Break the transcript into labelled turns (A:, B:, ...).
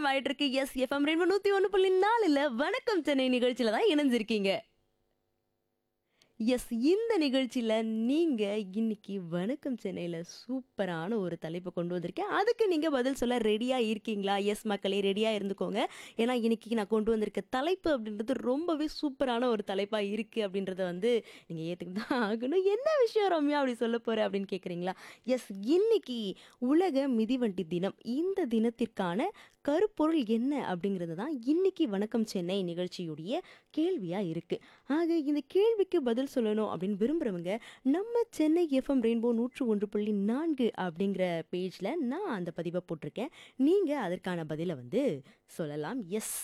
A: time ஆயிட்டு இருக்கு S FM ரெண்டு நூத்தி ஒன்று புள்ளி நாலுல வணக்கம் சென்னை நிகழ்ச்சியில தான் இணைஞ்சிருக்கீங்க எஸ் இந்த நிகழ்ச்சியில் நீங்கள் இன்னைக்கு வணக்கம் சென்னையில் சூப்பரான ஒரு தலைப்பை கொண்டு வந்திருக்கேன் அதுக்கு நீங்கள் பதில் சொல்ல ரெடியாக இருக்கீங்களா எஸ் மக்களே ரெடியாக இருந்துக்கோங்க ஏன்னா இன்னைக்கு நான் கொண்டு வந்திருக்க தலைப்பு அப்படின்றது ரொம்பவே சூப்பரான ஒரு தலைப்பாக இருக்குது அப்படின்றத வந்து நீங்கள் ஏற்றுக்கிட்டு தான் ஆகணும் என்ன விஷயம் ரம்யா அப்படி சொல்ல போகிற அப்படின்னு கேட்குறீங்களா எஸ் இன்னைக்கு உலக மிதிவண்டி தினம் இந்த தினத்திற்கான கருப்பொருள் என்ன அப்படிங்கிறது தான் இன்னைக்கு வணக்கம் சென்னை நிகழ்ச்சியுடைய கேள்வியாக இருக்குது ஆக இந்த கேள்விக்கு பதில் சொல்லணும் அப்படின்னு விரும்புகிறவங்க நம்ம சென்னை எஃப்எம் ரெயின்போ நூற்று ஒன்று புள்ளி நான்கு அப்படிங்கிற பேஜில் நான் அந்த பதிவை போட்டிருக்கேன் நீங்கள் அதற்கான பதிலை வந்து சொல்லலாம் எஸ்